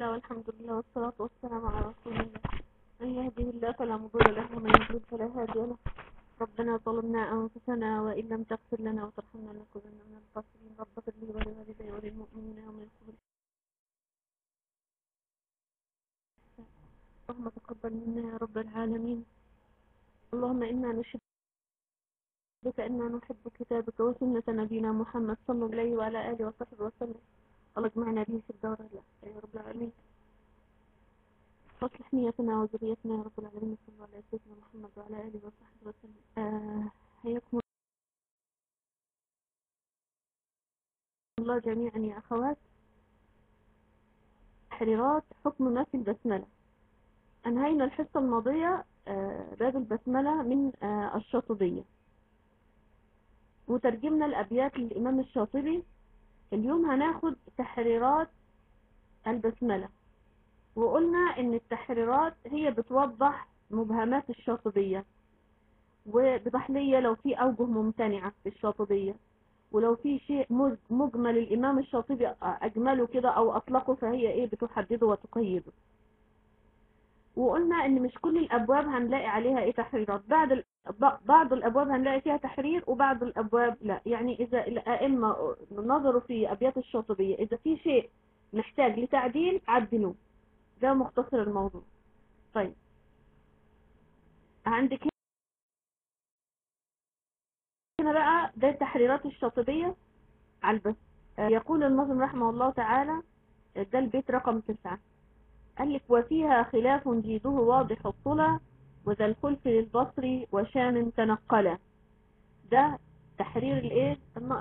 الله والحمد لله والصلاة والسلام على رسول الله من يهده الله فلا مضل له ومن يضلل فلا هادي له ربنا ظلمنا أنفسنا وإن لم تغفر لنا وترحمنا لنكونن من الخاسرين رب اغفر لي ولوالدي وللمؤمنين يوم يقوم اللهم تقبل منا يا رب العالمين اللهم إنا نشهد بك إنا نحب كتابك وسنة نبينا محمد صلى الله عليه وعلى آله وصحبه وسلم الله اجمعنا به في الدار الله يا رب العالمين واصلح نيتنا وذريتنا يا رب العالمين صلى الله عليه سيدنا محمد وعلى آله وصحبه وسلم آه حياكم الله جميعا يا أخوات تحريرات حكم ما في البسملة أنهينا الحصة الماضية آه باب البسملة من آه الشاطبية وترجمنا الأبيات للإمام الشاطبي اليوم هناخد تحريرات البسملة وقلنا ان التحريرات هي بتوضح مبهمات الشاطبية وبتحلية لو في أوجه ممتنعة في الشاطبية ولو في شيء مجمل الإمام الشاطبي أجمله كده أو أطلقه فهي إيه بتحدده وتقيده وقلنا ان مش كل الأبواب هنلاقي عليها إيه تحريرات بعد بعض الأبواب هنلاقي فيها تحرير وبعض الأبواب لا يعني إذا الأئمة نظروا في أبيات الشاطبية إذا في شيء محتاج لتعديل عدلوه ده مختصر الموضوع طيب عندك هنا بقى ده تحريرات الشاطبية على البس يقول النظم رحمه الله تعالى ده البيت رقم تسعة قال لك وفيها خلاف جيده واضح الطلى وذا الخلف للبصري وشام تنقلا ده تحرير الايه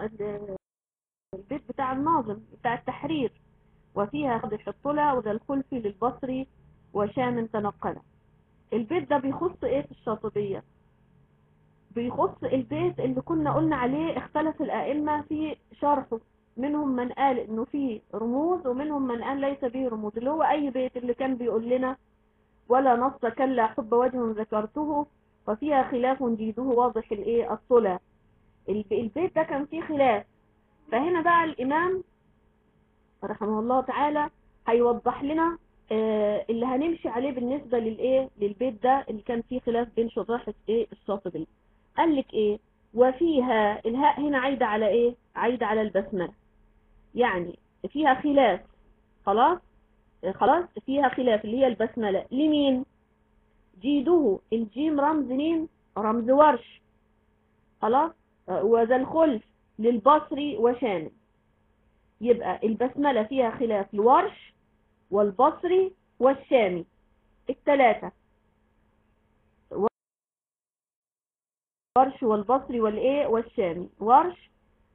البيت بتاع الناظم بتاع التحرير وفيها واضح الطلى وذا الخلف للبصري وشام تنقلا البيت ده بيخص ايه في الشاطبية بيخص البيت اللي كنا قلنا عليه اختلف الائمة في شرحه منهم من قال انه فيه رموز ومنهم من قال ليس به رموز اللي هو اي بيت اللي كان بيقول لنا ولا نص كلا حب وجه ذكرته وفيها خلاف جيده واضح الايه الصلة البيت ده كان فيه خلاف فهنا بقى الامام رحمه الله تعالى هيوضح لنا آه اللي هنمشي عليه بالنسبة للايه للبيت ده اللي كان فيه خلاف بين شراحة ايه الشاطبي قال لك ايه وفيها الهاء هنا عايدة على ايه عايدة على البسملة يعني فيها خلاف خلاص خلاص فيها خلاف اللي هي البسملة لمين جيده الجيم رمز مين رمز ورش خلاص وذا الخلف للبصري وشامل يبقى البسملة فيها خلاف الورش والبصري والشامي الثلاثة ورش والبصري والايه والشامي ورش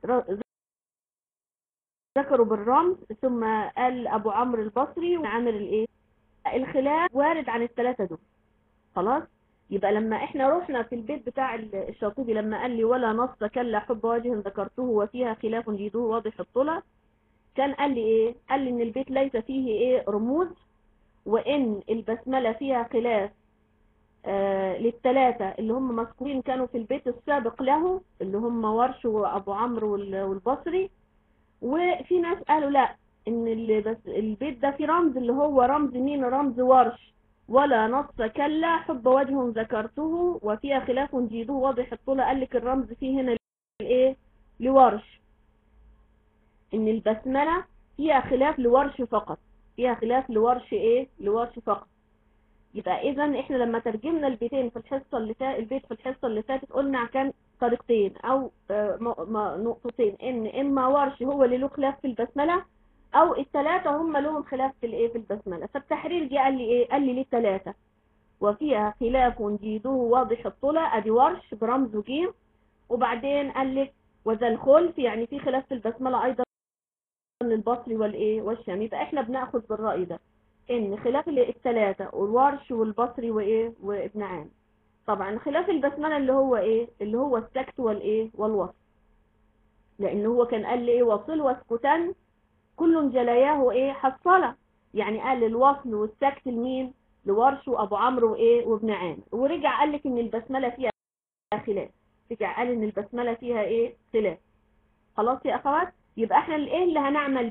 ذكروا بالرمز ثم قال ابو عمرو البصري وعامر الايه الخلاف وارد عن الثلاثه دول خلاص يبقى لما احنا رحنا في البيت بتاع الشاطبي لما قال لي ولا نص كلا حب وجه ذكرته وفيها خلاف جيده واضح الطلع كان قال لي ايه قال لي ان البيت ليس فيه ايه رموز وان البسمله فيها خلاف آه للثلاثه اللي هم مذكورين كانوا في البيت السابق له اللي هم ورش وابو عمرو والبصري وفي ناس قالوا لا ان اللي بس البيت ده في رمز اللي هو رمز مين رمز ورش ولا نص كلا حب وجه ذكرته وفيها خلاف جيده واضح الطولة قال لك الرمز فيه هنا الايه لورش ان البسملة فيها خلاف لورش فقط فيها خلاف لورش ايه لورش فقط يبقى اذا احنا لما ترجمنا البيتين في الحصة اللي فاتت البيت في الحصة اللي فاتت قلنا كان طريقتين او نقطتين ان اما ورش هو اللي له خلاف في البسملة او الثلاثة هم لهم خلاف في الايه في البسملة فالتحرير جه قال لي ايه قال لي ليه الثلاثة وفيها خلاف جيده واضح الطلع ادي ورش برمز جيم وبعدين قال لك وذا الخلف يعني في خلاف في البسملة ايضا للبصري والايه والشام يبقى احنا بناخذ بالرأي ده ان خلاف الثلاثة والورش والبصري وايه وابن عام طبعا خلاف البسملة اللي هو ايه اللي هو السكت والايه والوصل لان هو كان قال لي ايه وصل واسكتان كل جلاياه ايه حصلة يعني قال الوصل والسكت لمين لورش وابو عمرو وايه وابن عامر ورجع قال لك ان البسملة فيها خلاف رجع قال ان البسملة فيها ايه خلاف خلاص يا اخوات يبقى احنا الايه اللي هنعمل بيه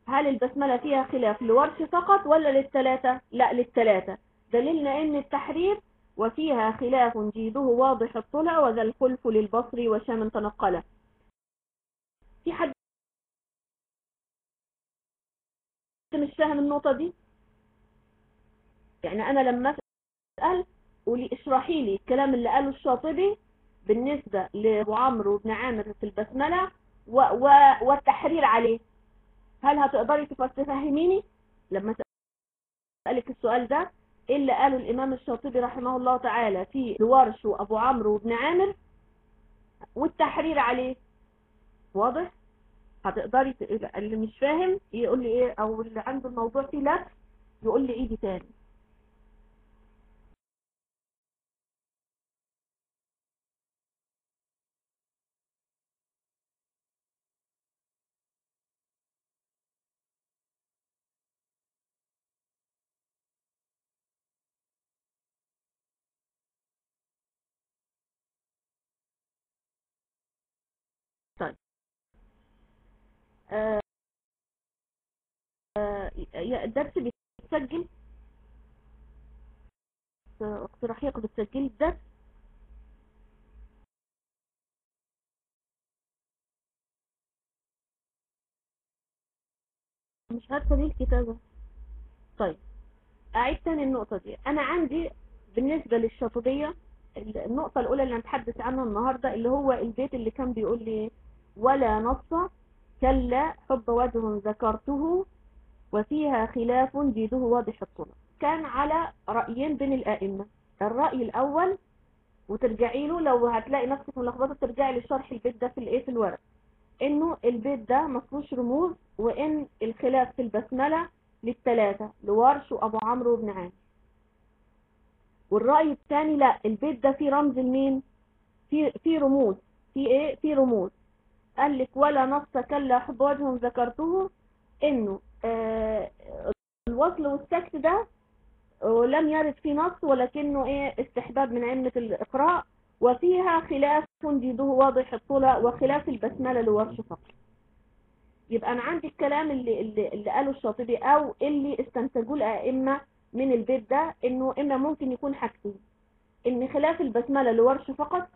هل البسملة فيها خلاف لورش فقط ولا للثلاثة لا للثلاثة دليلنا ان التحرير وفيها خلاف جيده واضح الطلع وذا الخلف للبصري وشام تنقله في حد مش فاهم النقطة دي يعني انا لما اسأل قولي اشرحي لي الكلام اللي قاله الشاطبي بالنسبة لابو عمرو بن عامر في البسملة و و والتحرير عليه هل هتقدري تفهميني لما اسألك السؤال ده ايه اللي قاله الامام الشاطبي رحمه الله تعالى في الورش وابو عمرو بن عامر والتحرير عليه واضح هتقدري ت... اللي مش فاهم يقول لي ايه او اللي عنده الموضوع فيه لبس يقول لي عيدي تاني طيب آه آه الدرس بيتسجل اخت رحيق بتسجلي الدرس مش عارفه ليه الكتابه طيب اعيد تاني النقطه دي انا عندي بالنسبه للشاطبيه النقطه الاولى اللي هنتحدث عنها النهارده اللي هو البيت اللي كان بيقول لي ولا نص كلا حب وجه ذكرته وفيها خلاف جيده واضح الطلع كان على رأيين بين الآئمة الرأي الأول وترجعي له لو هتلاقي نفسك ملخبطه ترجعي لشرح البيت ده في الايه في الورق انه البيت ده مفروش رموز وان الخلاف في البسمله للثلاثه لورش وابو عمرو بن عامر والرأي الثاني لا البيت ده فيه رمز لمين في في رموز في ايه في رموز قال لك ولا نص كلا حب وجه ذكرته انه آه الوصل والسكت ده لم يرد في نص ولكنه ايه استحباب من ائمه الاقراء وفيها خلاف جيده واضح الطلع وخلاف البسمله لورش فقط يبقى انا عندي الكلام اللي اللي, اللي قاله الشاطبي او اللي استنتجوه الائمه من البيت ده انه اما ممكن يكون حاجتين ان خلاف البسمله لورش فقط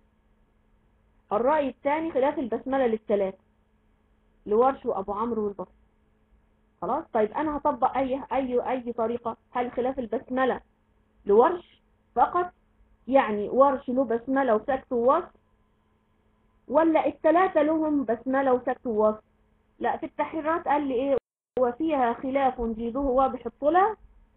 الرأي الثاني خلاف البسمله للثلاثه لورش وابو عمرو والبصري خلاص طيب انا هطبق اي اي اي طريقة هل خلاف البسملة لورش فقط يعني ورش له بسملة وسكت ووصف ولا الثلاثة لهم بسملة وسكت ووصف لا في التحريرات قال لي ايه وفيها خلاف جيده واضح الطلع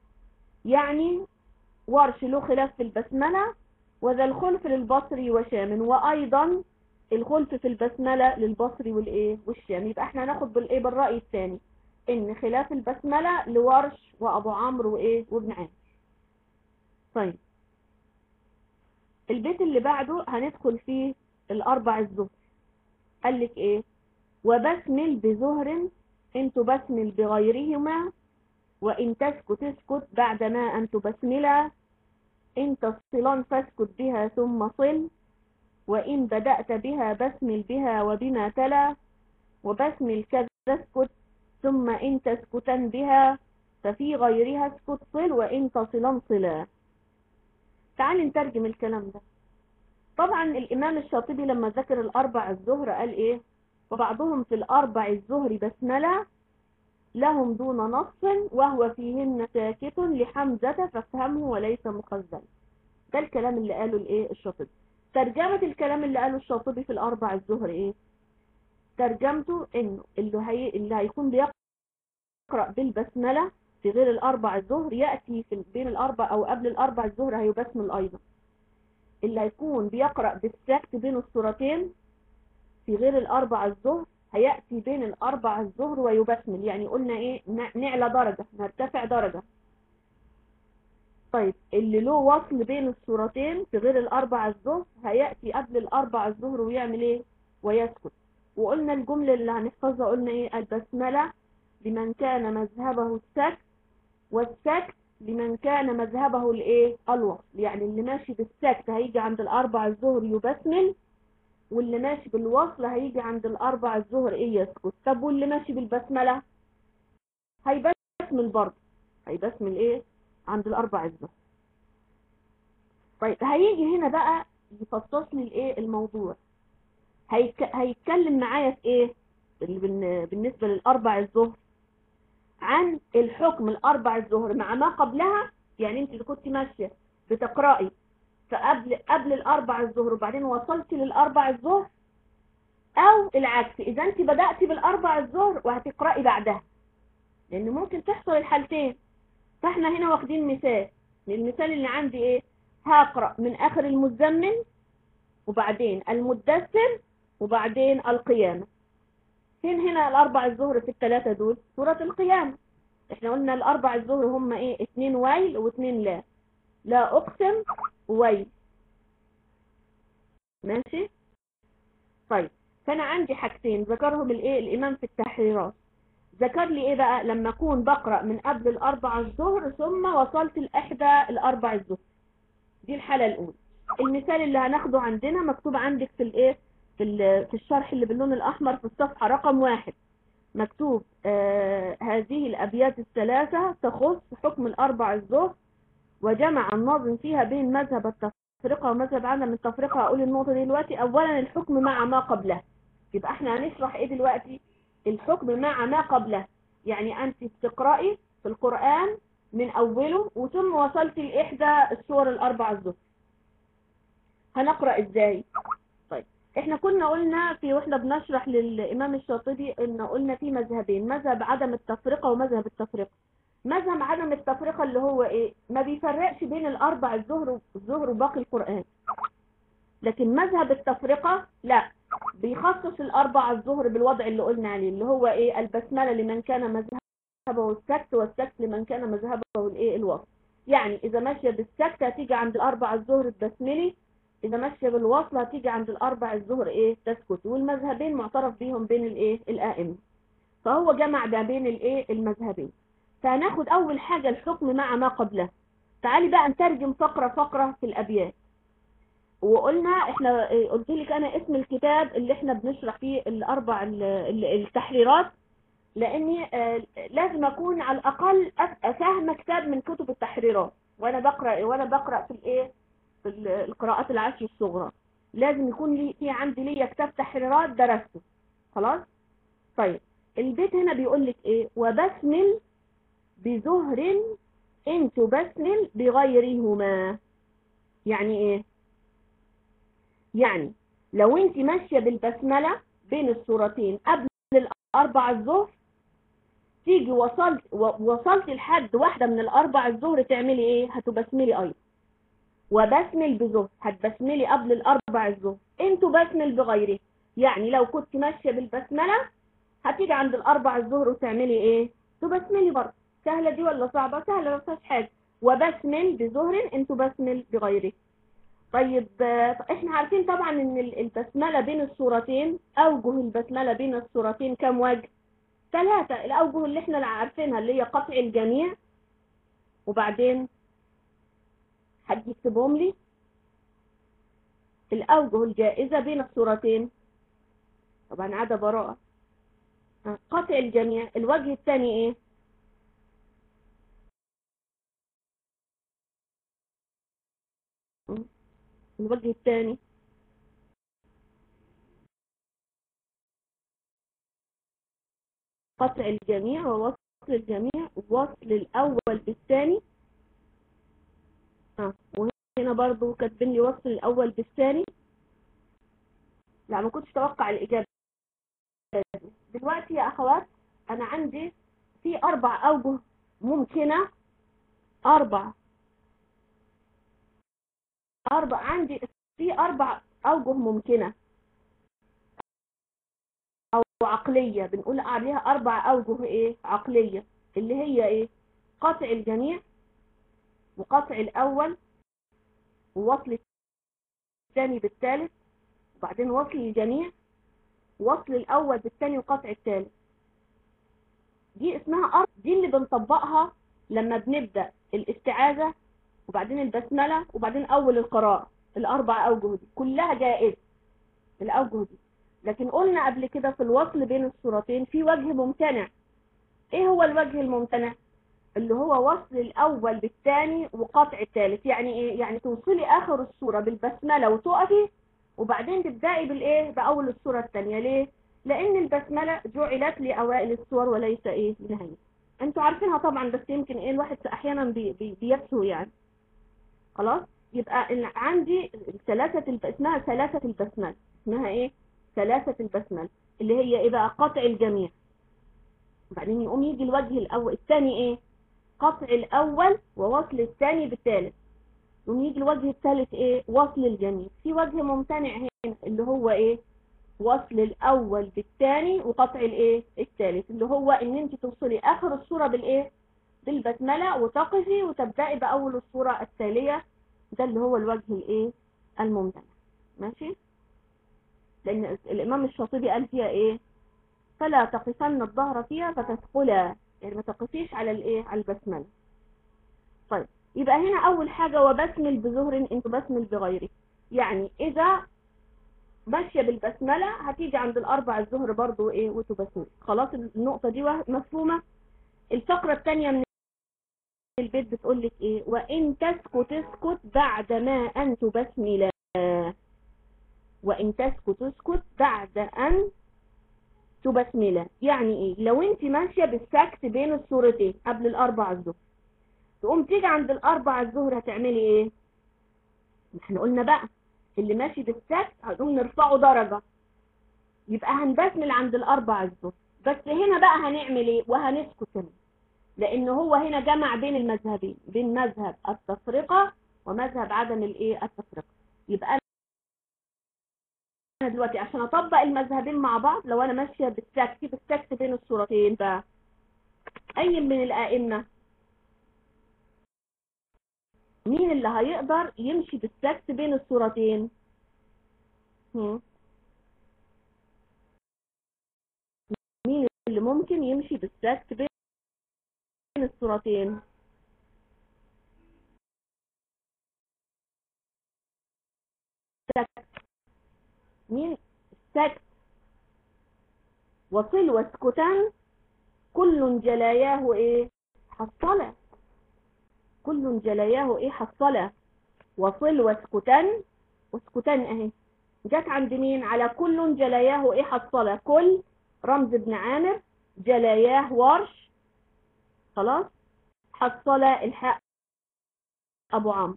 يعني ورش له خلاف في البسملة وذا الخلف للبصري وشام وايضا الخلف في البسملة للبصري والايه والشام يبقى احنا هناخد بالايه بالرأي الثاني ان خلاف البسملة لورش وابو عمرو وايه وابن عامر طيب البيت اللي بعده هندخل فيه الاربع الزهر قال لك ايه وبسمل بزهر ان تبسمل بغيرهما وان تسكت اسكت بعدما ان تبسملا ان تصلان فاسكت بها ثم صل وان بدأت بها بسمل بها وبما تلا وبسمل كذا اسكت ثم إن تسكتا بها ففي غيرها اسكت صل وإن تصلا صلا تعال نترجم الكلام ده طبعا الإمام الشاطبي لما ذكر الأربع الزهر قال إيه وبعضهم في الأربع الزهر بسملة لهم دون نص وهو فيهن ساكت لحمزة فافهمه وليس مخزن ده الكلام اللي قاله الإيه الشاطبي ترجمة الكلام اللي قاله الشاطبي في الأربع الزهر إيه ترجمته انه اللي, هي... اللي هيكون بيقرأ بالبسملة في غير الاربع الظهر يأتي في بين الاربع او قبل الاربع الظهر هيبسمل ايضا اللي هيكون بيقرأ بالسكت بين السورتين في غير الاربع الظهر هيأتي بين الاربع الظهر ويبسمل يعني قلنا ايه نعلى درجة نرتفع درجة طيب اللي له وصل بين السورتين في غير الاربع الظهر هيأتي قبل الاربع الظهر ويعمل ايه ويسكت وقلنا الجملة اللي هنحفظها قلنا ايه البسملة لمن كان مذهبه السكت والسكت لمن كان مذهبه الايه الوصل يعني اللي ماشي بالسكت هيجي عند الاربع الظهر يبسمل واللي ماشي بالوصل هيجي عند الاربع الظهر ايه يسكت طب واللي ماشي بالبسملة هيبسمل برضه هيبسمل ايه عند الاربع الظهر طيب هيجي هنا بقى يفصص لي الايه الموضوع هيك... هيتكلم معايا في ايه بال- بالنسبة للاربع الظهر عن الحكم الاربع الظهر مع ما قبلها يعني انت اللي كنت ماشية بتقرأي فقبل قبل الاربع الظهر وبعدين وصلتي للاربع الظهر او العكس اذا انت بدأتي بالاربع الظهر وهتقرأي بعدها لان ممكن تحصل الحالتين فاحنا هنا واخدين مثال المثال اللي عندي ايه هقرأ من اخر المزمل وبعدين المدثر وبعدين القيامة فين هنا الاربع الظهر في الثلاثة دول سورة القيامة احنا قلنا الاربع الظهر هم ايه اتنين ويل واتنين لا لا اقسم ويل ماشي طيب فانا عندي حاجتين ذكرهم الايه الامام في التحريرات ذكر لي ايه بقى لما اكون بقرأ من قبل الاربع الظهر ثم وصلت الاحدى الاربع الظهر دي الحالة الاولى المثال اللي هناخده عندنا مكتوب عندك في الايه في, ال- في الشرح اللي باللون الاحمر في الصفحة رقم واحد مكتوب آه هذه الابيات الثلاثة تخص حكم الاربع الظهر وجمع الناظم فيها بين مذهب التفرقة ومذهب عدم التفرقة هقول النقطة دي دلوقتي اولا الحكم مع ما قبله يبقى احنا هنشرح ايه دلوقتي الحكم مع ما قبله يعني انت بتقرأي في القرآن من اوله وثم وصلت لاحدى السور الاربع الظهر هنقرأ ازاي طيب احنا كنا قلنا في واحنا بنشرح للامام الشاطبي ان قلنا في مذهبين مذهب عدم التفرقة ومذهب التفرقة مذهب عدم التفرقة اللي هو ايه ما بيفرقش بين الاربع الظهر الظهر وباقي القرآن لكن مذهب التفرقة لا بيخصص الاربع الظهر بالوضع اللي قلنا عليه اللي هو ايه البسملة لمن كان مذهبه السكت والسكت لمن كان مذهبه الايه الوصل يعني اذا ماشية بالسكت هتيجي عند الاربع الظهر تبسملي اذا ماشية بالوصل هتيجي عند الاربع الظهر ايه تسكت والمذهبين معترف بيهم بين الايه الائمه فهو جمع ما بين الايه المذهبين فهناخد اول حاجة الحكم مع ما قبله تعالي بقى نترجم فقرة فقرة في الابيات وقلنا احنا إيه، قلت لك انا اسم الكتاب اللي احنا بنشرح فيه الاربع ال- ال- التحريرات لاني آه، لازم اكون على الاقل أف- فاهمه كتاب من كتب التحريرات وانا بقرا وانا بقرا في الايه في ال- القراءات العشر الصغرى لازم يكون لي في عندي ليا كتاب تحريرات درسته خلاص طيب البيت هنا بيقول لك ايه وبسمل بزهر ان تبسمل بغيرهما يعني ايه يعني لو انت ماشية بالبسملة بين الصورتين قبل الاربع الظهر تيجي وصلت و- وصلت لحد واحدة من الاربع الظهر تعملي ايه هتبسملي ايضا وبسمل بظهر هتبسملي قبل الاربع الظهر انتوا بسمل بغيره يعني لو كنت ماشية بالبسملة هتيجي عند الاربع الظهر وتعملي ايه تبسملي برضه سهلة دي ولا صعبة سهلة ما فيهاش حاجة وبسمل بظهر انتوا بسمل بغيره طيب آه، احنا عارفين طبعا ان ال- البسملة بين الصورتين اوجه البسملة بين الصورتين كم وجه ثلاثة الاوجه اللي احنا عارفينها اللي هي قطع الجميع وبعدين حد يكتبهم لي الاوجه الجائزة بين الصورتين طبعا عدا براءة آه، قطع الجميع الوجه الثاني ايه م? الوجه الثاني قطع الجميع ووصل الجميع ووصل الأول بالثاني اه وهنا برضو كاتبين لي وصل الأول بالثاني لا ما كنتش اتوقع الإجابة دي. دلوقتي يا أخوات أنا عندي في أربع أوجه ممكنة أربع أربع عندي في أربع أوجه ممكنة أو عقلية بنقول عليها أربع أوجه إيه عقلية اللي هي إيه قطع الجميع وقطع الأول ووصل الثاني بالثالث وبعدين وصل الجميع وصل الأول بالثاني وقطع الثالث دي اسمها أرض دي اللي بنطبقها لما بنبدأ الاستعاذة وبعدين البسملة وبعدين أول القراءة الأربع أوجه دي كلها جائزة الأوجه دي لكن قلنا قبل كده في الوصل بين الصورتين في وجه ممتنع ايه هو الوجه الممتنع اللي هو وصل الاول بالثاني وقطع الثالث يعني ايه يعني توصلي اخر الصورة بالبسملة وتقفي وبعدين تبدأي بالايه باول الصورة الثانية ليه لان البسملة جعلت لاوائل الصور وليس ايه لنهاية انتوا عارفينها طبعا بس يمكن ايه الواحد احيانا بي بي بيبسه يعني خلاص يبقى ال- عندي ثلاثة الب... اسمها ثلاثة البسملة اسمها ايه ثلاثة البسملة اللي هي ايه بقى قطع الجميع وبعدين يقوم يجي الوجه الاول الثاني ايه قطع الاول ووصل الثاني بالثالث يقوم يجي الوجه الثالث ايه وصل الجميع في وجه ممتنع هنا اللي هو ايه وصل الاول بالثاني وقطع الايه الثالث اللي هو ان انت توصلي اخر الصورة بالايه بالبسملة وتقفي وتبدأي بأول الصورة التالية ده اللي هو الوجه الايه الممتنع ماشي لأن الإمام الشاطبي قال فيها ايه فلا تقفن الظهر فيها فتثقلا يعني ما تقفيش على الايه على البسملة طيب يبقى هنا أول حاجة وبسمل بظهر انت بسمل بغيره يعني إذا ماشية بالبسملة هتيجي عند الأربع الظهر برضو ايه وتبسمل خلاص النقطة دي وه- مفهومة الفقرة الثانية من البيت بتقول لك ايه وان تسكت اسكت بعد ما ان تبسملا وان تسكت اسكت بعد ان تبسملا يعني ايه لو انت ماشيه بالسكت بين الصورتين قبل الاربع الظهر تقوم تيجي عند الاربع الظهر هتعملي ايه احنا قلنا بقى اللي ماشي بالسكت هنقوم نرفعه درجه يبقى هنبسمل عند الاربع الظهر بس هنا بقى هنعمل ايه وهنسكت هنا لان هو هنا جمع بين المذهبين بين مذهب التفرقة ومذهب عدم الايه التفرقة يبقى انا دلوقتي عشان اطبق المذهبين مع بعض لو انا ماشية بالسكت بالسكت بين الصورتين بقى اي من الائمة مين اللي هيقدر يمشي بالسكت بين الصورتين هم؟ مين اللي ممكن يمشي بالسكت بين بين الصورتين سكت مين سكت وصل واسكتان كل جلاياه ايه حصلة كل جلاياه ايه حصلة وصل واسكتان واسكتان اهي جت عند مين على كل جلاياه ايه حصلة كل رمز ابن عامر جلاياه ورش خلاص حصل الحق ابو عمرو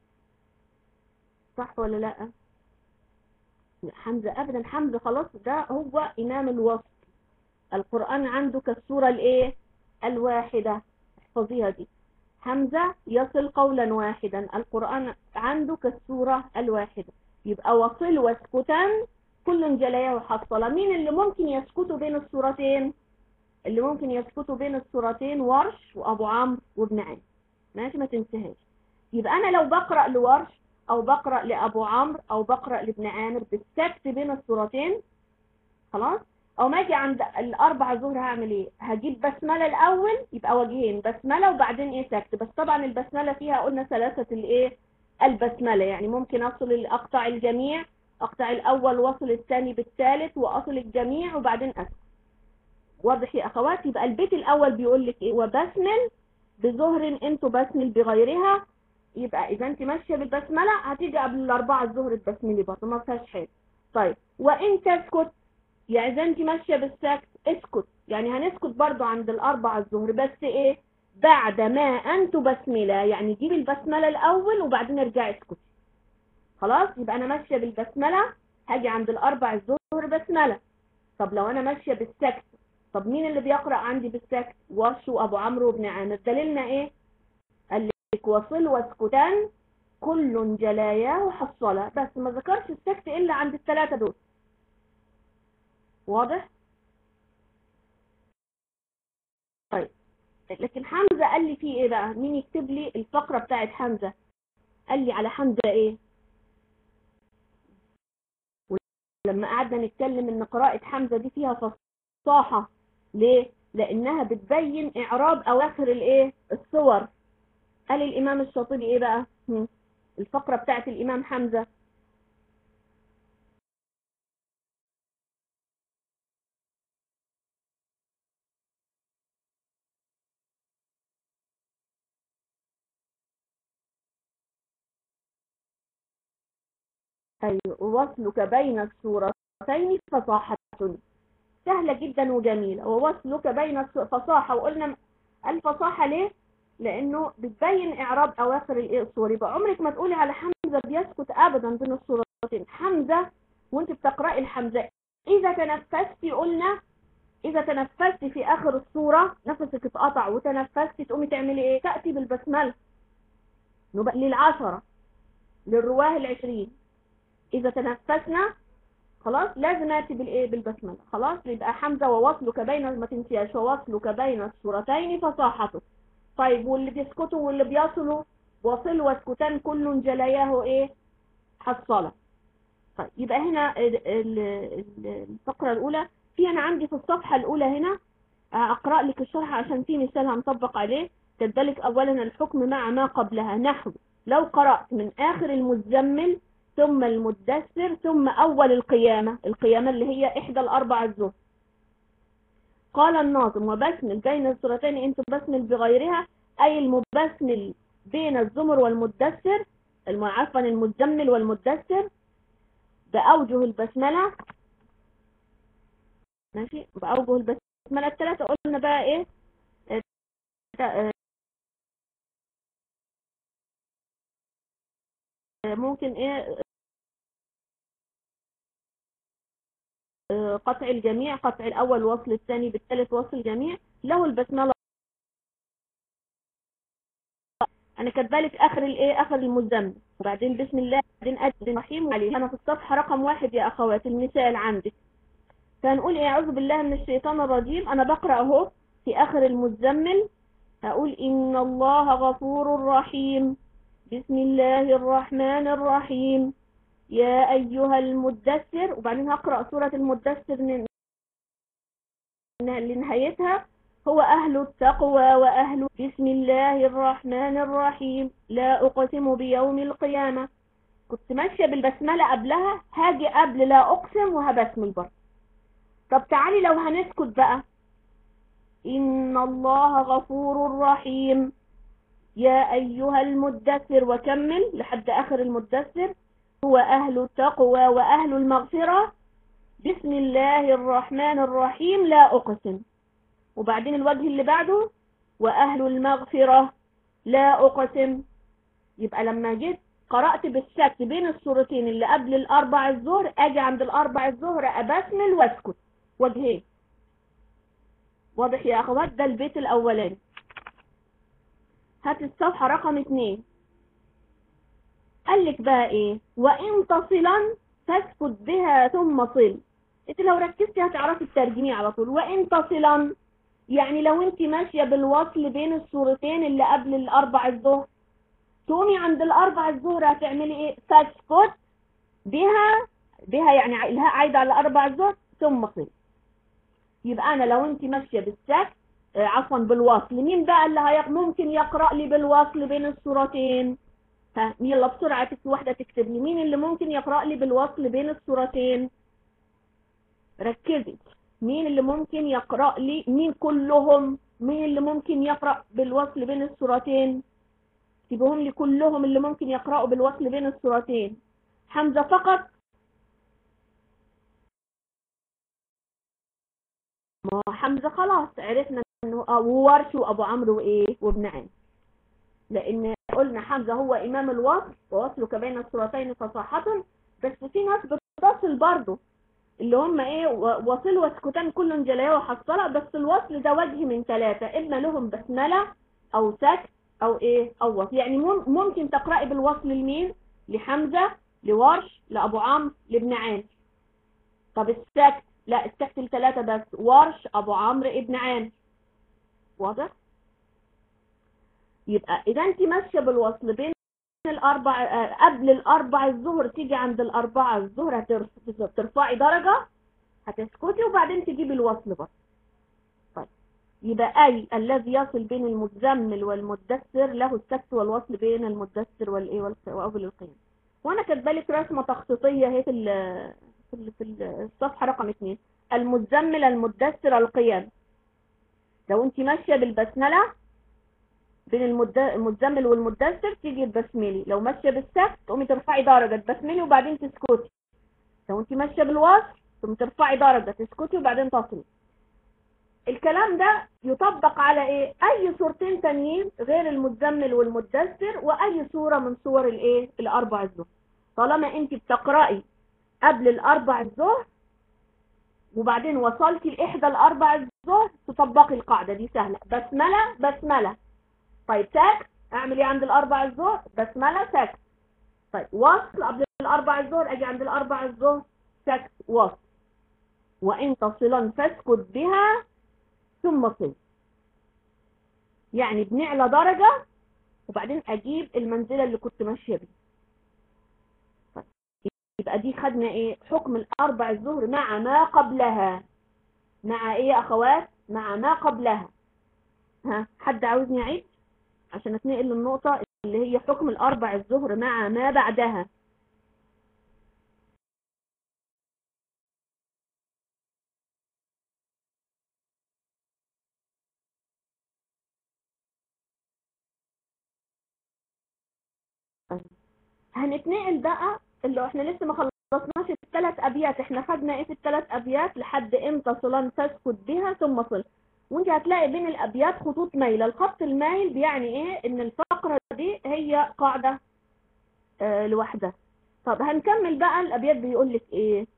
صح ولا لا حمزة ابدا حمزة خلاص ده هو امام الوصف القرآن عنده كالسورة الايه الواحدة احفظيها دي حمزة يصل قولا واحدا القرآن عنده كالسورة الواحدة يبقى وصل واسكتان كل جلاياه حصل مين اللي ممكن يسكتوا بين السورتين اللي ممكن يسكتوا بين السورتين ورش وابو عمرو وابن عامر ماشي ما تنساهاش يبقى انا لو بقرا لورش او بقرا لابو عمرو او بقرا لابن عامر بالسكت بين السورتين خلاص او ما اجي عند الاربع ظهر هعمل ايه هجيب بسمله الاول يبقى وجهين بسمله وبعدين ايه سكت بس طبعا البسمله فيها قلنا ثلاثه الايه البسمله يعني ممكن اصل اقطع الجميع اقطع الاول واصل الثاني بالثالث واصل الجميع وبعدين اسكت واضح يا اخوات يبقى البيت الاول بيقول لك ايه وبسمل بظهر انتوا بسمل بغيرها يبقى اذا انت ماشيه بالبسمله هتيجي قبل الاربعه الظهر تبسملي برضه ما فيهاش حاجه طيب وان تسكت يعني اذا انت ماشيه بالسكت اسكت يعني هنسكت برضه عند الاربعه الظهر بس ايه بعد ما ان تبسملا يعني جيبي البسمله الاول وبعدين ارجعي اسكتي خلاص يبقى انا ماشيه بالبسمله هاجي عند الاربع الظهر بسمله طب لو انا ماشيه بالسكت طب مين اللي بيقرأ عندي بالسكت ورش وابو عمرو وابن عامر دليلنا ايه قال لك وصل واسكتان كل جلاياه حصلة بس ما ذكرش السكت الا عند الثلاثة دول واضح طيب لكن حمزة قال لي فيه ايه بقى مين يكتب لي الفقرة بتاعت حمزة قال لي على حمزة ايه ولما قعدنا نتكلم ان قراءة حمزة دي فيها فصاحة ليه لانها بتبين اعراب اواخر الايه الصور قال الامام الشاطبي ايه بقى هم. الفقرة بتاعت الامام حمزة أيوة ووصلك بين السورتين فصاحة سهلة جدا وجميلة ووصلك بين فصاحة وقلنا الفصاحة ليه؟ لأنه بتبين إعراب أواخر الصور يبقى عمرك ما تقولي على حمزة بيسكت أبدا بين الصورتين حمزة وانت بتقرأي الحمزة إذا تنفستي قلنا إذا تنفست في آخر الصورة نفسك اتقطع وتنفستي تقومي تعملي إيه تأتي بالبسملة للعشرة للرواه العشرين إذا تنفسنا خلاص لازم نأتي بالإيه بالبسملة خلاص يبقى حمزة ووصلك بين ما تنسيهاش ووصلك بين السورتين فصاحته طيب واللي بيسكتوا واللي بيصلوا وصل واسكتان كل جلياه إيه حصلة طيب يبقى هنا الفقرة الأولى في أنا عندي في الصفحة الأولى هنا أقرأ لك الشرح عشان في مثال هنطبق عليه كذلك أولا الحكم مع ما قبلها نحو لو قرأت من آخر المزمل ثم المدثر ثم أول القيامة القيامة اللي هي إحدى الأربع الظهر قال الناظم وبسمل بين السورتين انت بسمل بغيرها أي المبسمل بين الزمر والمدثر عفوا المزمل والمدثر بأوجه البسملة ماشي بأوجه البسملة الثلاثة قلنا بقى ايه ممكن ايه قطع الجميع قطع الأول وصل الثاني بالثالث وصل الجميع له البسملة أنا كذلك آخر الإيه آخر المزمل وبعدين بسم الله بعدين أدب الرحيم عليه أنا في الصفحة رقم واحد يا أخوات المثال عندك فهنقول إيه أعوذ بالله من الشيطان الرجيم أنا بقرأ أهو في آخر المزمل هقول إن الله غفور رحيم بسم الله الرحمن الرحيم يا أيها المدثر وبعدين هقرأ سورة المدثر لنهايتها هو أهل التقوى وأهل بسم الله الرحمن الرحيم لا أقسم بيوم القيامة كنت ماشية بالبسملة قبلها هاجي قبل لا أقسم وهبسمل برضه طب تعالي لو هنسكت بقى إن الله غفور رحيم يا أيها المدثر وكمل لحد آخر المدثر هو أهل التقوى وأهل المغفرة بسم الله الرحمن الرحيم لا أقسم وبعدين الوجه اللي بعده وأهل المغفرة لا أقسم يبقى لما جيت قرأت بالسكت بين الصورتين اللي قبل الأربع الظهر أجي عند الأربع الظهر أبسمل واسكت وجهين واضح يا أخوات ده البيت الأولاني هات الصفحة رقم اتنين قال لك بقى ايه وإن تصلا تسكت بها ثم صل انت لو ركزتي هتعرفي الترجمة على طول وإن تصلا يعني لو انت ماشية بالوصل بين الصورتين اللي قبل الأربع الظهر تقومي عند الأربع الظهر هتعملي ايه تسكت بها بها يعني الهاء عايدة على الأربع الظهر ثم صل يبقى أنا لو انت ماشية بالسكت عفوا بالوصل مين بقى اللي هي ممكن يقرأ لي بالوصل بين الصورتين ها يلا بسرعة تكتب واحدة تكتب لي مين اللي ممكن يقرأ لي بالوصل بين الصورتين ركزي مين اللي ممكن يقرأ لي مين كلهم مين اللي ممكن يقرأ بالوصل بين الصورتين سيبهم لي كلهم اللي ممكن يقرأوا بالوصل بين الصورتين حمزة فقط ما حمزة خلاص عرفنا انه ورش وابو عمرو وايه وابن عين لان قلنا حمزة هو امام الوصل ووصلك بين الصورتين فصاحة بس في ناس بتصل برضه اللي هم ايه وصل وسكتان كل جلايا وحصلة بس الوصل ده وجه من ثلاثة اما لهم بسملة او سكت او ايه او وصل يعني ممكن تقرأي بالوصل لمين لحمزة لورش لابو عمرو لابن عين طب السكت لا السكت الثلاثة بس ورش ابو عمرو ابن عين واضح يبقى اذا انت ماشيه بالوصل بين الاربع قبل الاربع الظهر تيجي عند الاربعه الظهر هترفعي درجه هتسكتي وبعدين تجيبي الوصل برضه طيب يبقى اي الذي يصل بين المزمل والمدثر له السكت والوصل بين المدثر والايه واول القيام وانا كاتبه لك رسمه تخطيطيه اهي في في الصفحه رقم 2 المزمل المدثر القيام لو انت ماشيه بالبسمله بين المد- المزمل والمدثر تيجي تبسملي لو ماشيه بالسكت تقومي ترفعي درجه تبسملي وبعدين تسكتي لو انت ماشيه بالوصل تقومي ترفعي درجه تسكتي وبعدين تصلي الكلام ده يطبق على ايه اي صورتين تانيين غير المزمل والمدثر واي صوره من صور الايه الاربع الظهر طالما انت بتقراي قبل الاربع الظهر وبعدين وصلتي لاحدى الاربع الظهر تطبقي القاعده دي سهله بسمله بسمله طيب ساكت اعمل ايه عند الاربع الظهر بسمله ساكت طيب وصل قبل الاربع الظهر اجي عند الاربع الظهر ساكت وصل وان تصلا فاسكت بها ثم صل يعني بنعلى درجة وبعدين اجيب المنزلة اللي كنت ماشية بيها طيب، يبقى دي خدنا ايه حكم الاربع الظهر مع ما قبلها مع ايه يا اخوات مع ما قبلها ها حد عاوزني اعيد عشان اتنقل للنقطة اللي هي حكم الاربع الظهر مع ما بعدها هنتنقل بقى اللي احنا لسه ما خلصناش الثلاث ابيات احنا خدنا ايه في الثلاث ابيات لحد امتى صلان تسكت بها ثم صل وانت هتلاقي بين الابيات خطوط مايله الخط المايل بيعني ايه ان الفقره دي هي قاعده آه لوحدها طب هنكمل بقى الابيات بيقول لك ايه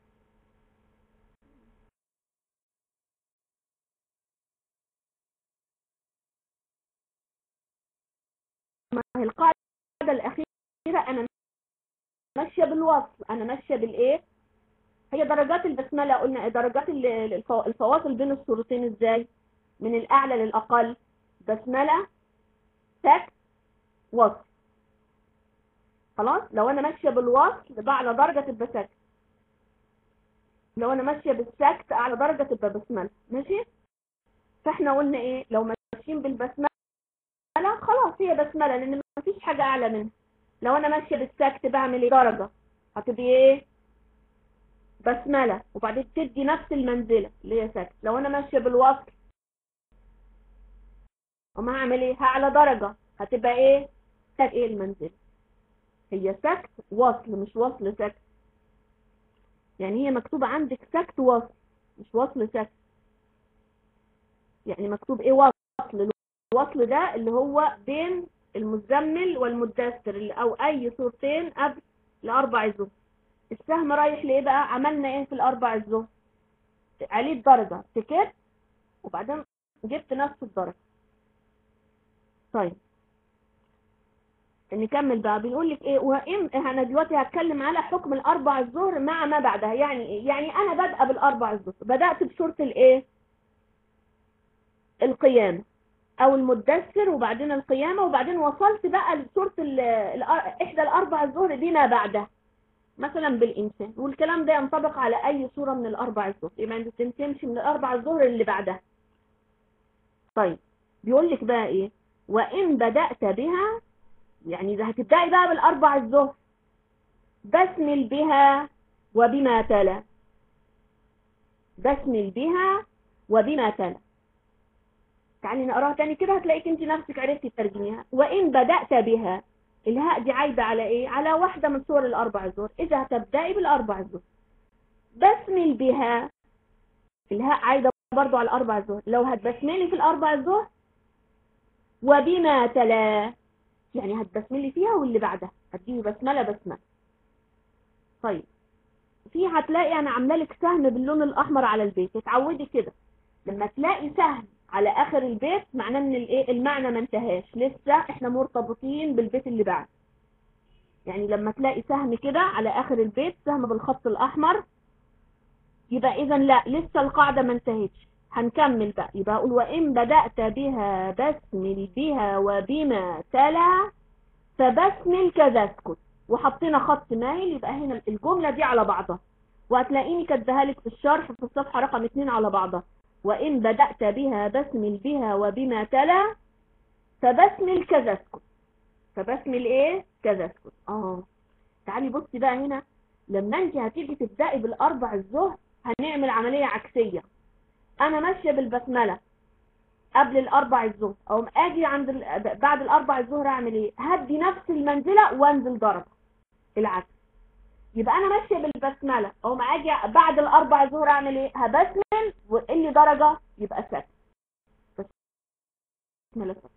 ما هي القاعده الاخيره انا ماشيه بالوصل انا ماشيه بالايه هي درجات البسمله قلنا إيه؟ درجات ال- الفو- الفواصل بين الصورتين ازاي من الاعلى للاقل بسمله سكت وصل خلاص لو انا ماشيه بالوصل باعلى درجه تبقى سكت لو انا ماشيه بالسكت اعلى درجه تبقى بسمله ماشي فاحنا قلنا ايه لو ماشيين بالبسمله خلاص هي بسمله لان مفيش حاجه اعلى منها لو انا ماشيه بالسكت بعمل ايه درجه هتبقى ايه بسمله وبعدين تدي نفس المنزله اللي هي سكت لو انا ماشيه بالوصل وما هعمل ايه هعلى درجه هتبقى ايه سكت ايه المنزله هي سكت وصل مش وصل سكت يعني هي مكتوبه عندك سكت وصل مش وصل سكت يعني مكتوب ايه وصل الوصل ده اللي هو بين المزمل والمدثر اللي- او اي صورتين قبل الاربع الظهر السهم رايح لايه بقى عملنا ايه في الاربع الظهر عليه درجة سكت وبعدين جبت نفس الدرجة طيب نكمل بقى بنقول لك ايه وإن انا دلوقتي هتكلم على حكم الاربع الظهر مع ما بعدها يعني ايه يعني انا بادئه بالاربع الظهر بدات بسوره الايه القيامه او المدثر وبعدين القيامة وبعدين وصلت بقى لسورة ال- الأر- احدى الاربع الظهر بما بعدها مثلا بالانسان والكلام ده ينطبق على اي سورة من الاربع الظهر يبقى انت تمشي من الاربع الظهر اللي بعدها طيب بيقول لك بقى ايه وان بدأت بها يعني اذا هتبدأي بقى بالاربع الظهر بسمل بها وبما تلا بسمل بها وبما تلا تعالي نقراها تاني كده هتلاقيك انت نفسك عرفتي تترجميها وان بدأت بها الهاء دي عايدة على ايه على واحدة من صور الاربع الظهر اذا هتبدأي بالاربع الظهر بسمل بها الهاء عايدة برضو على الاربع الظهر لو هتبسملي في الاربع الظهر وبما تلا يعني هتبسملي فيها واللي بعدها هتجيبي بسملة بسملة طيب في هتلاقي انا عامله لك سهم باللون الاحمر على البيت اتعودي كده لما تلاقي سهم على اخر البيت معناه ان الايه المعنى ما انتهاش لسه احنا مرتبطين بالبيت اللي بعد يعني لما تلاقي سهم كده على اخر البيت سهم بالخط الاحمر يبقى اذا لا لسه القاعده ما انتهتش هنكمل بقى يبقى اقول وان بدات بها بسمل بها وبما تلا فبسمل كذا اسكت وحطينا خط مايل يبقى هنا الجمله دي على بعضها وهتلاقيني كاتباها لك في الشرح في الصفحه رقم 2 على بعضها وإن بدأت بها بسمل بها وبما تلا فبسمل كذا اسكت فبسمل ايه كذا اسكت اه تعالي بصي بقى هنا لما انت هتيجي تبدأي بالاربع الظهر هنعمل عملية عكسية انا ماشية بالبسملة قبل الاربع الظهر او اجي عند ال... بعد الاربع الظهر اعمل ايه هدي نفس المنزله وانزل درجه العكس يبقى انا ماشيه بالبسمله او ما اجي بعد الاربع الظهر اعمل ايه هبسمل واقل درجه يبقى سكت بسمله سكت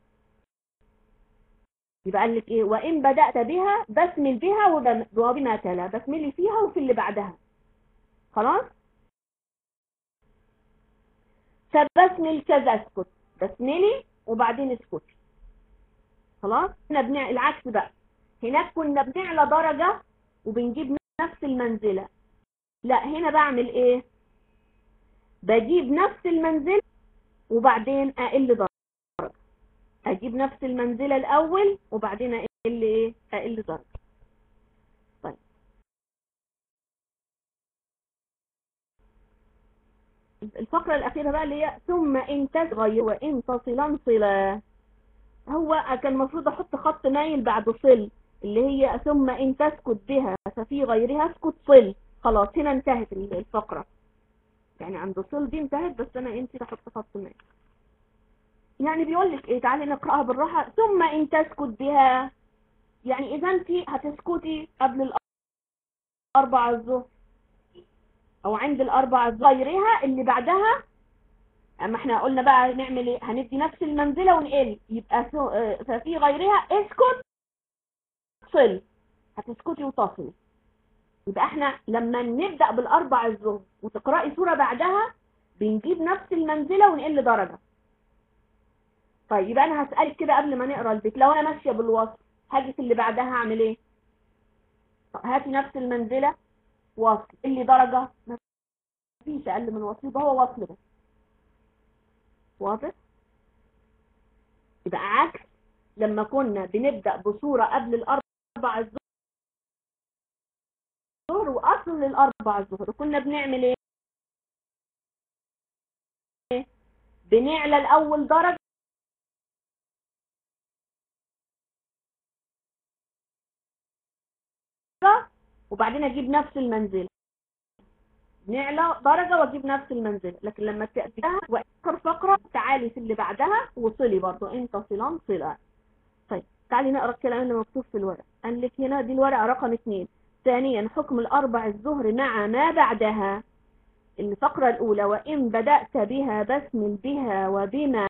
يبقى قال لك ايه وان بدات بها بسمل بها وبم- وبما تلا بسملي فيها وفي اللي بعدها خلاص فبسمل كذا اسكت بسملي وبعدين اسكتي خلاص هنا بنع... العكس بقى هناك كنا بنعلى درجة وبنجيب نفس المنزلة لا هنا بعمل ايه بجيب نفس المنزلة وبعدين اقل درجة اجيب نفس المنزلة الاول وبعدين اقل ايه اقل درجة طيب الفقرة الأخيرة بقى اللي هي ثم إن تغير وإن تصلا صلا هو كان المفروض أحط خط مايل بعد صل اللي هي ثم إن تسكت بها ففي غيرها اسكت صل خلاص هنا انتهت الفقرة يعني عند صل دي انتهت بس أنا انت أحط خط مايل يعني بيقول لك إيه تعالي نقرأها بالراحة ثم إن تسكت بها يعني إذا أنت هتسكتي قبل الأربعة الظهر او عند الاربع غيرها اللي بعدها اما احنا قلنا بقى نعمل ايه هندي نفس المنزلة ونقل يبقى سو- آه، ففي غيرها اسكت صل هتسكتي وتصلي يبقى احنا لما نبدأ بالاربع الظهر وتقرأي سورة بعدها بنجيب نفس المنزلة ونقل درجة طيب يبقى انا هسألك كده قبل ما نقرأ البيت لو انا ماشية بالوصف هاجي في اللي بعدها هعمل ايه طب هاتي نفس المنزلة وصل اللي درجة مفيش اقل من وصل يبقى هو وصل بس واضح يبقى عكس لما كنا بنبدأ بصورة قبل الاربع الظهر واصل للاربع الظهر كنا بنعمل ايه بنعلى الاول درجة وبعدين اجيب نفس المنزل نعلى درجة واجيب نفس المنزل لكن لما تأتيها واخر فقرة تعالي في اللي بعدها وصلي برضو انت صلان صلا طيب تعالي نقرا الكلام اللي مكتوب في الورق قال لك هنا دي الورقة رقم اثنين ثانيا حكم الاربع الظهر مع ما بعدها الفقرة الاولى وان بدأت بها بسمل بها وبما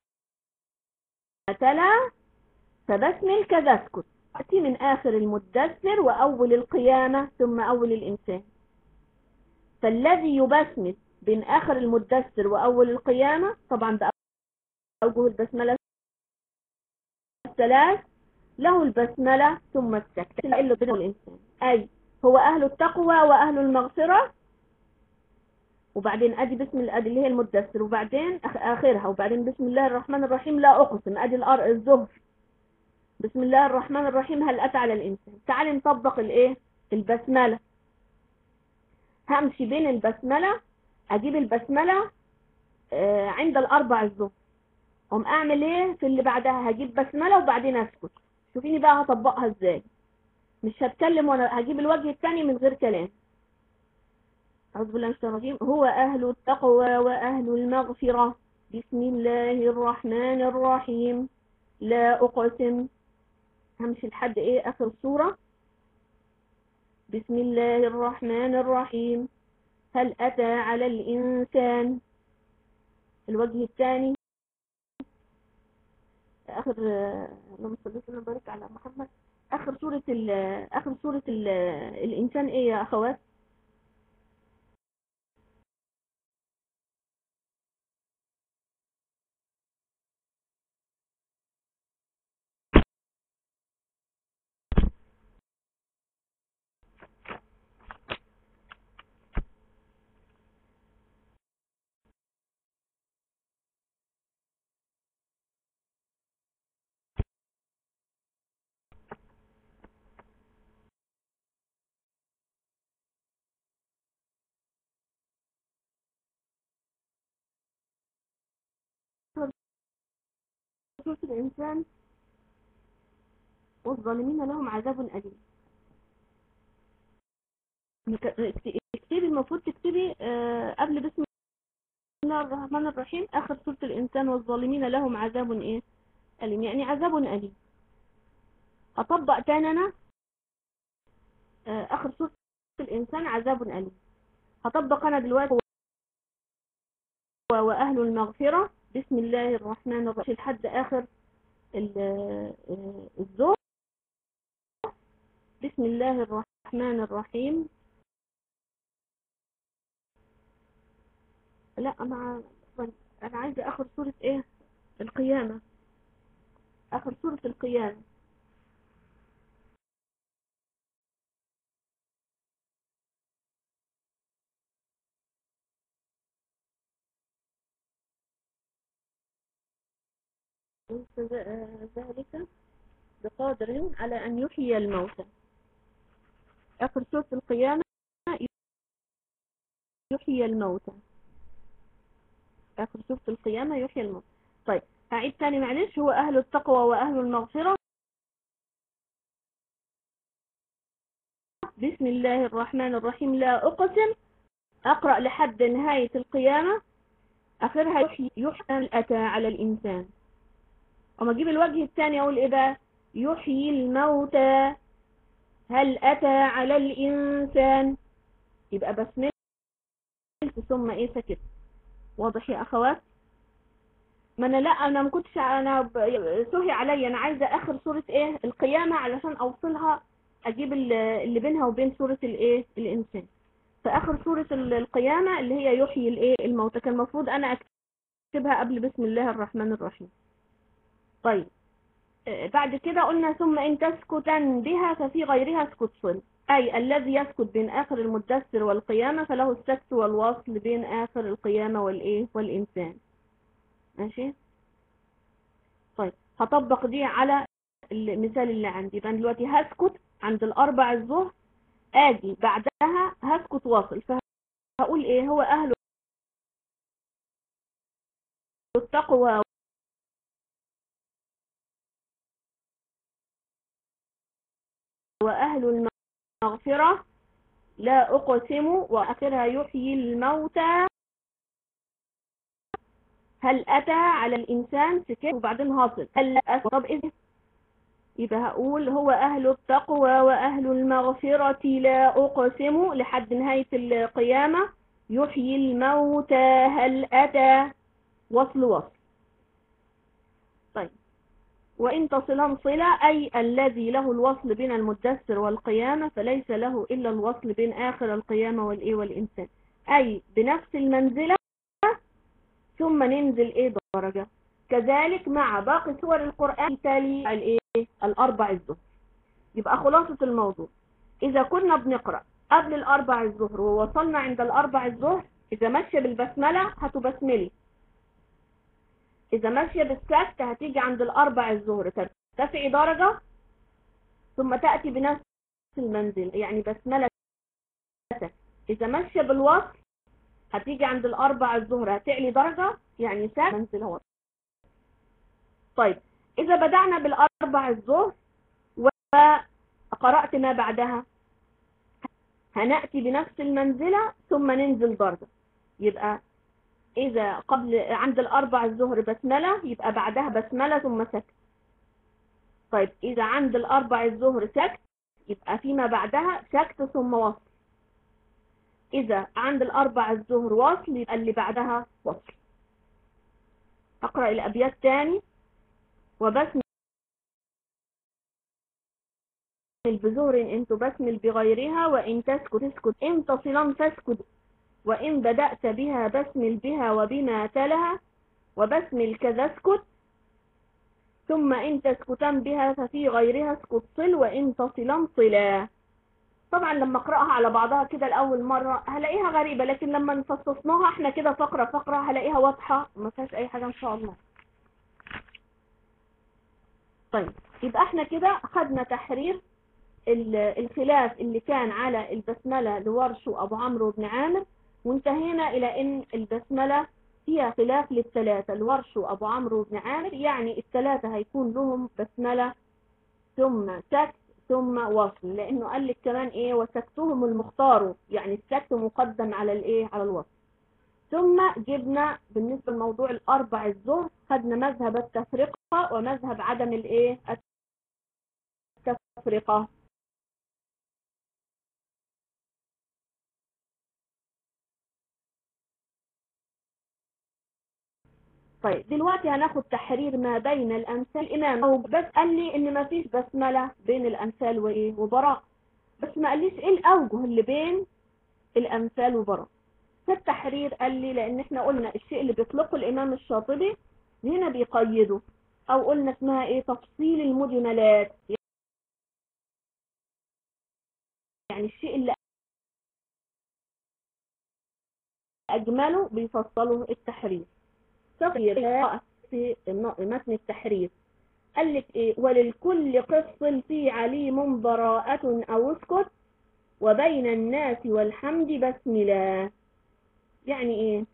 تلا فبسمل كذا اسكت تأتي من آخر المدثر وأول القيامة ثم أول الإنسان فالذي يبسمل بين آخر المدثر وأول القيامة طبعا بأوجه البسملة الثلاث له البسملة ثم السكت إلا بين الإنسان أي هو أهل التقوى وأهل المغفرة وبعدين أدي بسم الله أدي اللي هي المدثر وبعدين آخ- آخرها وبعدين بسم الله الرحمن الرحيم لا أقسم أدي الأر- الظهر بسم الله الرحمن الرحيم هل أتى على الإنسان تعالي نطبق الإيه البسملة همشي بين البسملة أجيب البسملة آه، عند الأربع الظهر هم أعمل إيه في اللي بعدها هجيب بسملة وبعدين أسكت شوفيني بقى هطبقها إزاي مش هتكلم وأنا هجيب الوجه الثاني من غير كلام أعوذ بالله من الشيطان الرجيم هو أهل التقوى وأهل المغفرة بسم الله الرحمن الرحيم لا أقسم همشي لحد ايه اخر سورة بسم الله الرحمن الرحيم هل اتى على الانسان الوجه الثاني اخر اللهم صل وسلم وبارك على محمد اخر سورة ال اخر سورة ال الانسان ايه يا اخوات سورة الانسان والظالمين لهم عذاب أليم اكتبي المفروض تكتبي آه، قبل بسم الله الرحمن الرحيم آخر سورة الإنسان والظالمين لهم عذاب إيه أليم يعني عذاب أليم أطبق تاني أنا آه، آخر سورة الإنسان عذاب أليم هطبق أنا دلوقتي وأهل المغفرة بسم الله الرحمن الرحيم لحد آخر ال- آه، الزور بسم الله الرحمن الرحيم لا مع أنا عايزة آخر سورة إيه القيامة آخر سورة القيامة ليس ذ- ذلك بقادر على أن يحيي الموتى آخر سورة القيامة يحيي الموتى آخر سورة القيامة يحيي الموتى طيب هعيد تاني معلش هو أهل التقوى وأهل المغفرة بسم الله الرحمن الرحيم لا أقسم أقرأ لحد نهاية القيامة آخرها يحيي يحيي أتى على الإنسان أما أجيب الوجه الثاني أقول إيه بقى يحيي الموتى هل أتى على الإنسان يبقى بسملت ثم إيه سكت واضح يا أخوات ما أنا لا أنا ما كنتش أنا ب- سهي عليا أنا عايزة آخر سورة إيه القيامة علشان أوصلها أجيب ال- اللي بينها وبين سورة الإيه الإنسان فآخر سورة ال- القيامة اللي هي يحيي الإيه الموتى كان المفروض أنا أكتبها قبل بسم الله الرحمن الرحيم طيب آه، بعد كده قلنا ثم إن تسكتن بها ففي غيرها اسكت صل أي الذي يسكت بين آخر المدثر والقيامة فله السكت والوصل بين آخر القيامة والإيه والإنسان ماشي طيب هطبق دي على المثال اللي عندي يبقى أنا دلوقتي هسكت عند الأربع الظهر آجي بعدها هسكت واصل فهقول إيه هو أهل التقوى وأهل المغفرة لا أقسم وآخرها يحيي الموتى هل أتى على الإنسان سكت وبعدين هاصل هل أتى طب إذن يبقى هقول هو أهل التقوى وأهل المغفرة لا أقسم لحد نهاية القيامة يحيي الموتى هل أتى وصل وصل طيب وإن تصلا صلة أي الذي له الوصل بين المدثر والقيامة فليس له إلا الوصل بين آخر القيامة والإيه والإنسان أي بنفس المنزلة ثم ننزل إيه درجة كذلك مع باقي سور القرآن تالي الإيه الأربع الظهر يبقى خلاصة الموضوع إذا كنا بنقرأ قبل الأربع الظهر ووصلنا عند الأربع الظهر إذا ماشية بالبسملة هتبسملي إذا ماشية بالسكت هتيجي عند الأربع الظهر ترتفعي درجة ثم تأتي بنفس المنزل يعني بسملة إذا ماشية بالوصل هتيجي عند الأربع الظهر هتعلي درجة يعني سكت منزل هو طيب إذا بدأنا بالأربع الظهر وقرأت ما بعدها هنأتي بنفس المنزلة ثم ننزل درجة يبقى إذا قبل عند الأربع الظهر بسملة يبقى بعدها بسملة ثم سكت طيب إذا عند الأربع الظهر سكت يبقى فيما بعدها سكت ثم وصل إذا عند الأربع الظهر وصل يبقى اللي بعدها وصل أقرأ الأبيات تاني وبسمل بزهر إن تبسمل بغيرها وإن تسكت تسكت إن تصلا تسكت وإن بدأت بها بسمل بها وبما تلها وبسمل كذا اسكت ثم إن تسكتن بها ففي غيرها اسكت صل وإن تصلا صلا طبعا لما اقراها على بعضها كده لأول مرة هلاقيها غريبة لكن لما نفصصناها احنا كده فقرة فقرة هلاقيها واضحة ما فيهاش أي حاجة إن شاء الله طيب يبقى احنا كده خدنا تحرير الخلاف اللي كان على البسملة لورش وأبو عمرو بن عامر وانتهينا إلى أن البسملة فيها خلاف للثلاثة الورش وأبو عمرو بن عامر يعني الثلاثة هيكون لهم بسملة ثم سكت ثم وصل لأنه قال لك كمان إيه وسكتهم المختار يعني السكت مقدم على الإيه على الوصل ثم جبنا بالنسبة لموضوع الأربع الظهر خدنا مذهب التفرقة ومذهب عدم الإيه التفرقة طيب دلوقتي هناخد تحرير ما بين الأمثال الإمام أو بس قال لي إن ما فيش بسملة بين الأمثال وإيه وبراء بس ما قاليش إيه الأوجه اللي بين الأمثال وبراء في التحرير قال لي لأن إحنا قلنا الشيء اللي بيطلقه الإمام الشاطبي هنا بيقيده أو قلنا اسمها إيه تفصيل المجملات يعني الشيء اللي أجمله بيفصله التحرير تغيير في متن التحرير قال لك ايه وللكل قص في عليم براءة او اسكت وبين الناس والحمد بسملة يعني ايه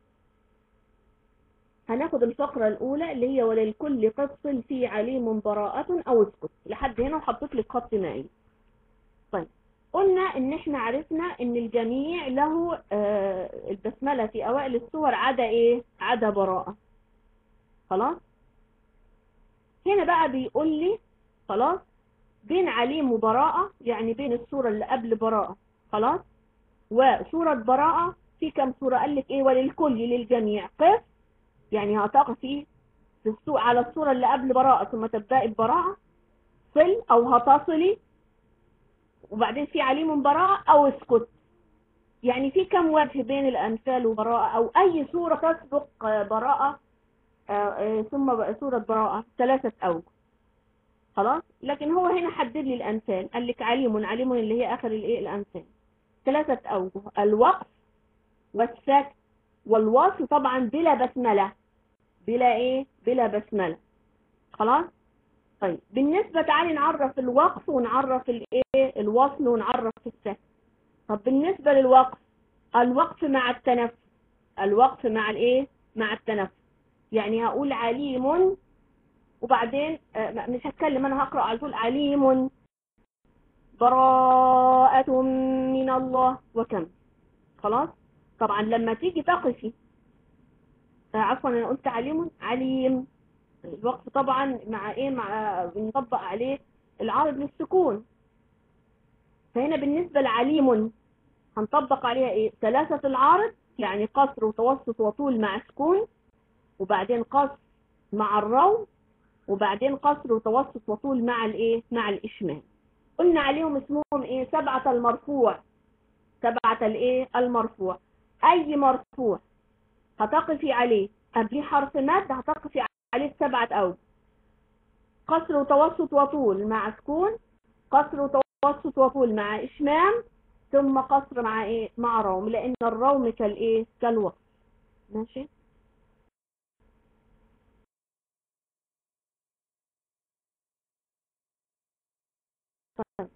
هناخد الفقرة الاولى اللي هي وللكل قص في عليم براءة او اسكت لحد هنا وحطيت لك خط مائي طيب قلنا ان احنا عرفنا ان الجميع له آه البسملة في اوائل السور عدا ايه عدا براءة خلاص هنا بقى بيقول لي خلاص بين عليم وبراءة يعني بين السورة اللي قبل براءة خلاص وسورة براءة في كم سورة قال لك ايه وللكل للجميع قف يعني هتقفي في السوق على السورة اللي قبل براءة ثم تبدأي ببراءة صل او هتصلي وبعدين في عليم براءة او اسكت يعني في كم وجه بين الأمثال وبراءة او اي سورة تسبق براءة ثم سورة براءة ثلاثة أوجه خلاص لكن هو هنا حدد لي الأمثال قال لك عليم عليم اللي هي آخر الإيه الأمثال ثلاثة أوجه الوقف والسكت والوصل طبعا بلا بسملة بلا إيه بلا بسملة خلاص طيب بالنسبة تعالي نعرف الوقف ونعرف الإيه الوصل ونعرف السكت طب بالنسبة للوقف الوقف مع التنفس الوقف مع الإيه مع التنفس يعني هقول عليم وبعدين مش هتكلم انا هقرأ على طول عليم براءة من الله وكم خلاص طبعا لما تيجي تقفي عفوا انا قلت عليم عليم الوقف طبعا مع ايه مع بنطبق عليه العارض للسكون فهنا بالنسبة لعليم هنطبق عليها ايه ثلاثة العارض يعني قصر وتوسط وطول مع سكون وبعدين قصر مع الروم وبعدين قصر وتوسط وطول مع الايه مع الاشمال قلنا عليهم اسمهم ايه سبعة المرفوع سبعة الايه المرفوع اي مرفوع هتقفي عليه قبليه حرف مد هتقفي عليه سبعة اوجه قصر وتوسط وطول مع سكون قصر وتوسط وطول مع اشمام ثم قصر مع ايه مع روم لان الروم كالايه كالوقف ماشي طيب.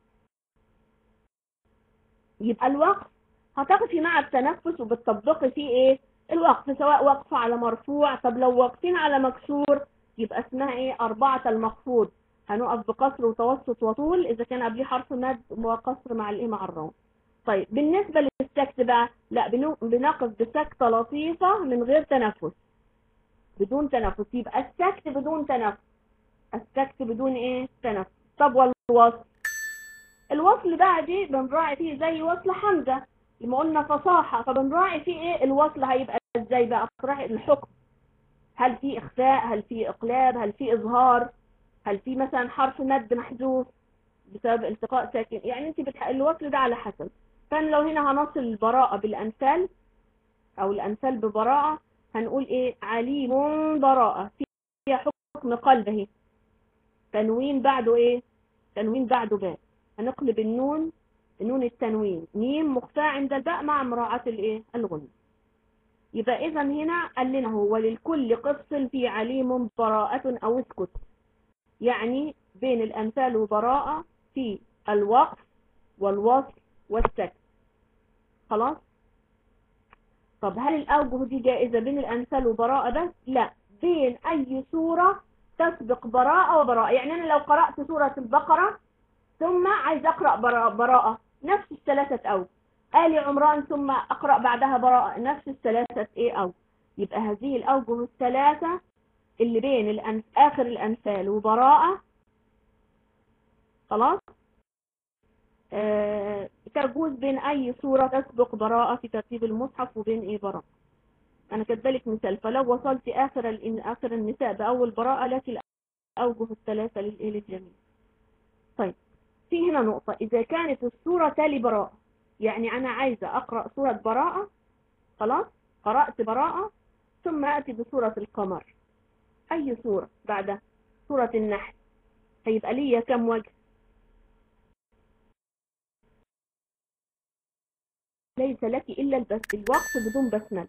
يبقى الوقف هتقفي مع التنفس وبتطبقي فيه ايه الوقف سواء وقف على مرفوع طب لو واقفين على مكسور يبقى اسمها ايه اربعة المخفوض هنقف بقصر وتوسط وطول اذا كان قبليه حرف مد وقصر مع الايه مع الروم طيب بالنسبة للسكت بقى لا بنقف بسكتة لطيفة من غير تنفس بدون تنفس يبقى السكت بدون تنفس السكت بدون ايه تنفس طب والوصل الوصل بقى دي بنراعي فيه زي وصل حمزة لما قلنا فصاحة فبنراعي فيه ايه الوصل هيبقى ازاي بقى تراعي الحكم هل في اخفاء هل في اقلاب هل في اظهار هل في مثلا حرف مد محذوف بسبب التقاء ساكن يعني انت بتح... الوصل ده على حسب فانا لو هنا هنصل البراءة بالامثال او الامثال ببراءة هنقول ايه عليم براءة فيها حكم قلب اهي تنوين بعده ايه تنوين بعده باء هنقلب النون نون التنوين ميم مخفاة عند الباء مع مراعاة الايه الغنى يبقى اذا هنا قال لنا هو للكل قص في عليم براءة او اسكت يعني بين الامثال وبراءة في الوقف والوصل والسكت خلاص طب هل الاوجه دي جائزة بين الامثال وبراءة بس لا بين اي سورة تسبق براءة وبراءة يعني انا لو قرأت سورة البقرة ثم عايز اقرأ براءة, براءة. نفس الثلاثة اوجه آل عمران ثم أقرأ بعدها براءة نفس الثلاثة إيه أو يبقى هذه الأوجه الثلاثة اللي بين الأنف... آخر الأنفال وبراءة خلاص آه... تجوز بين أي سورة تسبق براءة في ترتيب المصحف وبين إيه براءة أنا كذلك مثال فلو وصلت آخر ال... آخر النساء بأول براءة لك الأوجه الثلاثة للإيه للجميع طيب في هنا نقطة إذا كانت السورة تالي براءة يعني أنا عايزة أقرأ سورة براءة خلاص قرأت براءة ثم أتي بسورة القمر أي سورة بعدها سورة النحل هيبقى ليا كم وجه ليس لك إلا البس الوقت بدون بسملة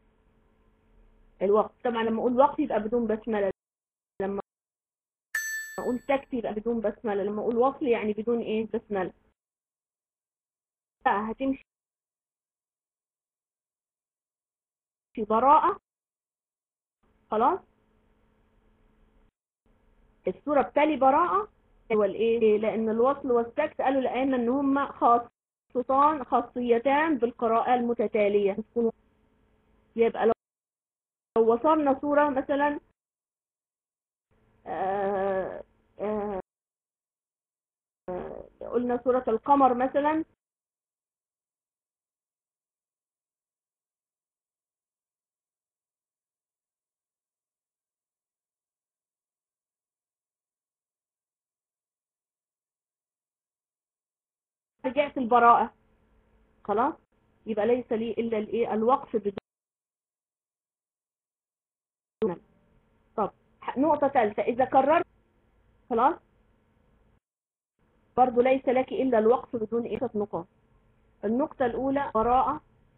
الوقت طبعا لما أقول وقت يبقى بدون بسملة لما أقول سكت يبقى بدون بسملة لما أقول وصل يعني بدون إيه بسملة هتمشي في براءة خلاص السورة بتالي براءة هو الايه لان الوصل والسكت قالوا الائمه ان هما خاصتان خاصيتان بالقراءة المتتالية يبقى لو لو وصلنا سورة مثلا آآ آآ قلنا سورة القمر مثلا رجعت البراءة خلاص يبقى ليس لي إلا الإيه الوقف بدون طب نقطة ثالثة إذا كررت خلاص برضو ليس لك إلا الوقف بدون إيه نقاط النقطة الأولى براءة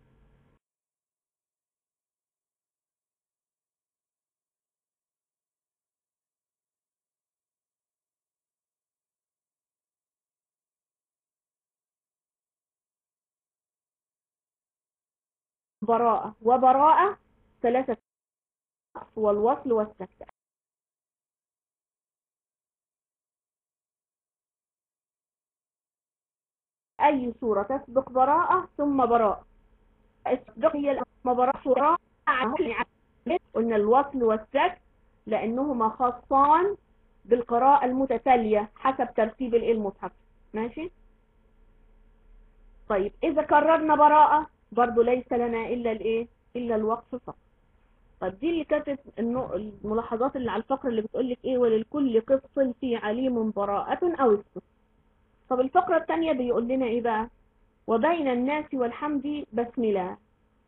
براءة وبراءة ثلاثة والوصل والسكت أي سورة تسبق براءة ثم براءة السبق هي براءة سورة قلنا الوصل والسكت لأنهما خاصان بالقراءة المتتالية حسب ترتيب المصحف ماشي طيب إذا كررنا براءة برضو ليس لنا إلا الإيه إلا الوقف فقط طب دي اللي كانت الملاحظات اللي على الفقرة اللي بتقول لك إيه وللكل قص في عليم براءة أو اسكت طب الفقرة الثانية بيقول لنا إيه بقى وبين الناس والحمد بسملة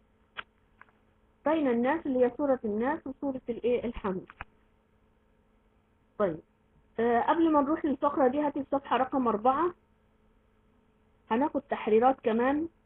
بين الناس اللي هي سورة الناس وسورة الإيه الحمد طيب آه قبل ما نروح للفقرة دي هاتي الصفحة رقم أربعة هناخد تحريرات كمان